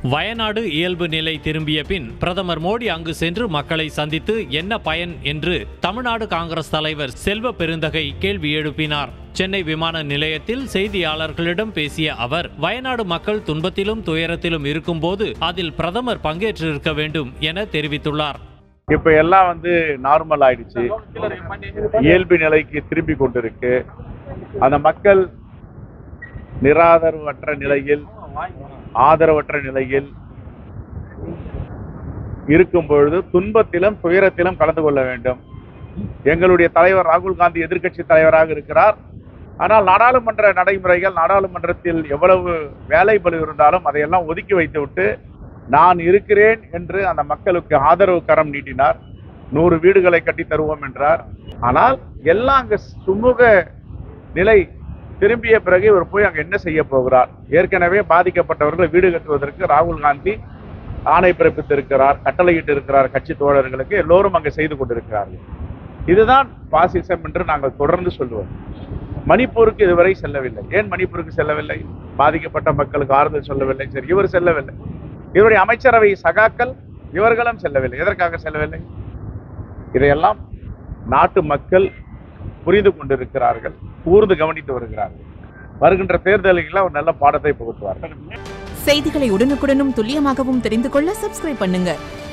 வயநாடு இயல்பு நிலை திரும்பிய பின் பிரதமர் மோடி அங்கு சென்று மக்களை சந்தித்து என்ன பயன் என்று தமிழ்நாடு காங்கிரஸ் தலைவர் செல்வ பெருந்தகை கேள்வி எழுப்பினார் சென்னை விமான நிலையத்தில் செய்தியாளர்களிடம் பேசிய அவர் வயநாடு மக்கள் துன்பத்திலும் துயரத்திலும் இருக்கும்போது அதில் பிரதமர் பங்கேற்றிருக்க வேண்டும் என தெரிவித்துள்ளார் இப்ப எல்லாம் வந்து நார்மல் ஆயிடுச்சு இயல்பு நிலைக்கு திரும்பி கொண்டிருக்கு அந்த மக்கள் நிராதரவற்ற நிலையில் ஆதரவற்ற நிலையில் இருக்கும் பொழுது துன்பத்திலும் துயரத்திலும் கலந்து கொள்ள வேண்டும் எங்களுடைய தலைவர் ராகுல் காந்தி எதிர்க்கட்சி தலைவராக இருக்கிறார் ஆனால் நாடாளுமன்ற நடைமுறைகள் நாடாளுமன்றத்தில் எவ்வளவு வேலை பளு இருந்தாலும் அதையெல்லாம் ஒதுக்கி வைத்துவிட்டு நான் இருக்கிறேன் என்று அந்த மக்களுக்கு ஆதரவு கரம் நீட்டினார் நூறு வீடுகளை கட்டி தருவோம் என்றார் ஆனால் எல்லாம் அங்க சுமூக நிலை திரும்பிய பிறகு இவர் போய் அங்க என்ன செய்ய போகிறார் ஏற்கனவே பாதிக்கப்பட்டவர்களை வீடு கட்டுவதற்கு ராகுல் காந்தி ஆணை பிறப்பித்திருக்கிறார் கட்டளையிட்டு இருக்கிறார் கட்சி தோழர்களுக்கு எல்லோரும் அங்கு செய்து கொண்டிருக்கிறார்கள் இதுதான் பாசிசம் என்று நாங்கள் தொடர்ந்து சொல்லுவோம் மணிப்பூருக்கு இதுவரை செல்லவில்லை ஏன் மணிப்பூருக்கு செல்லவில்லை பாதிக்கப்பட்ட மக்களுக்கு ஆறுதல் சொல்லவில்லை சரி இவர் செல்லவில்லை இவருடைய அமைச்சரவை சகாக்கள் இவர்களும் செல்லவில்லை எதற்காக செல்லவில்லை இதையெல்லாம் நாட்டு மக்கள் புரிந்து கொண்டிருக்கிறார்கள் கூர்ந்து கவனித்து வருகிறார்கள் வருகின்ற தேர்தலில் ஒரு நல்ல பாடத்தை புகுத்துவார்கள் செய்திகளை உடனுக்குடனும் துல்லியமாகவும் தெரிந்து கொள்ள சப்ஸ்கிரைப் பண்ணுங்க